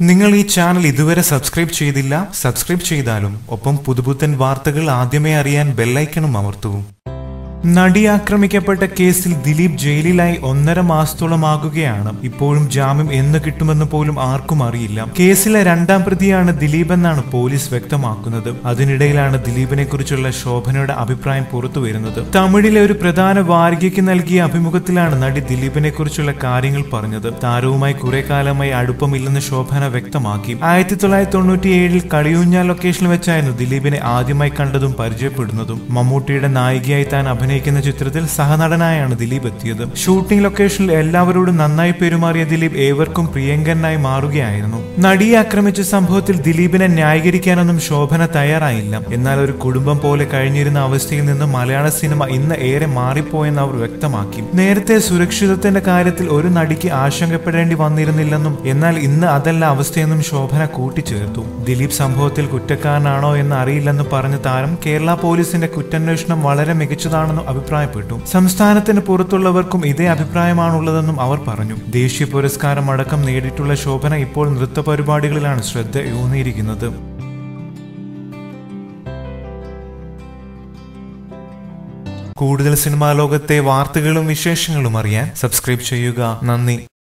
നിങ്ങൾ ഈ ചാനൽ ഇതുവരെ സബ്സ്ക്രൈബ് ചെയ്തില്ല സബ്സ്ക്രൈബ് ചെയ്താലും ഒപ്പം പുതുപുത്തൻ വാർത്തകൾ ആദ്യമേ അറിയാൻ ബെല്ലൈക്കണും അമർത്തൂ നടി ആക്രമിക്കപ്പെട്ട കേസിൽ ദിലീപ് ജയിലിലായി ഒന്നര മാസത്തോളമാകുകയാണ് ഇപ്പോഴും ജാമ്യം എന്ന് കിട്ടുമെന്ന് പോലും ആർക്കും അറിയില്ല കേസിലെ രണ്ടാം പ്രതിയാണ് ദിലീപ് എന്നാണ് പോലീസ് വ്യക്തമാക്കുന്നത് അതിനിടയിലാണ് ദിലീപിനെ കുറിച്ചുള്ള ശോഭനയുടെ അഭിപ്രായം പുറത്തു വരുന്നത് തമിഴിലെ ഒരു പ്രധാന വാരികയ്ക്ക് നൽകിയ അഭിമുഖത്തിലാണ് നടി ദിലീപിനെ കുറിച്ചുള്ള കാര്യങ്ങൾ പറഞ്ഞത് താരവുമായി കുറെ കാലമായി അടുപ്പമില്ലെന്ന് ശോഭന വ്യക്തമാക്കി ആയിരത്തി തൊള്ളായിരത്തി തൊണ്ണൂറ്റി ഏഴിൽ കളിയൂഞ്ഞാൽ ലൊക്കേഷനിൽ വെച്ചായിരുന്നു ദിലീപിനെ ആദ്യമായി കണ്ടതും പരിചയപ്പെടുന്നതും മമ്മൂട്ടിയുടെ നായികയായി താൻ അഭിനയിക്കുന്ന ചിത്രത്തിൽ സഹനടനായാണ് ദിലീപ് എത്തിയത് ഷൂട്ടിംഗ് ലൊക്കേഷനിൽ എല്ലാവരോടും നന്നായി പെരുമാറിയ ദിലീപ് ഏവർക്കും പ്രിയങ്കരനായി മാറുകയായിരുന്നു നടിയെ ആക്രമിച്ച സംഭവത്തിൽ ദിലീപിനെ ന്യായീകരിക്കാനൊന്നും ശോഭന തയ്യാറായില്ല എന്നാൽ ഒരു കുടുംബം പോലെ കഴിഞ്ഞിരുന്ന അവസ്ഥയിൽ നിന്ന് മലയാള സിനിമ ഇന്ന് ഏറെ മാറിപ്പോയെന്ന് അവർ വ്യക്തമാക്കി നേരത്തെ സുരക്ഷിതത്വത്തിന്റെ കാര്യത്തിൽ ഒരു നടിക്ക് ആശങ്കപ്പെടേണ്ടി വന്നിരുന്നില്ലെന്നും എന്നാൽ ഇന്ന് അതല്ല അവസ്ഥയെന്നും ശോഭന കൂട്ടിച്ചേർത്തു ദിലീപ് സംഭവത്തിൽ കുറ്റക്കാരനാണോ എന്ന് അറിയില്ലെന്ന് പറഞ്ഞ താരം കേരള പോലീസിന്റെ കുറ്റാന്വേഷണം വളരെ മികച്ചതാണെന്നും അഭിപ്രായപ്പെട്ടു സംസ്ഥാനത്തിന് പുറത്തുള്ളവർക്കും ഇതേ അഭിപ്രായമാണുള്ളതെന്നും അവർ പറഞ്ഞു ദേശീയ പുരസ്കാരം അടക്കം നേടിയിട്ടുള്ള ശോഭന ഇപ്പോൾ നൃത്ത പരിപാടികളിലാണ് ശ്രദ്ധ ഊന്നിയിരിക്കുന്നത് കൂടുതൽ സിനിമാ ലോകത്തെ വാർത്തകളും വിശേഷങ്ങളും അറിയാൻ സബ്സ്ക്രൈബ് ചെയ്യുക നന്ദി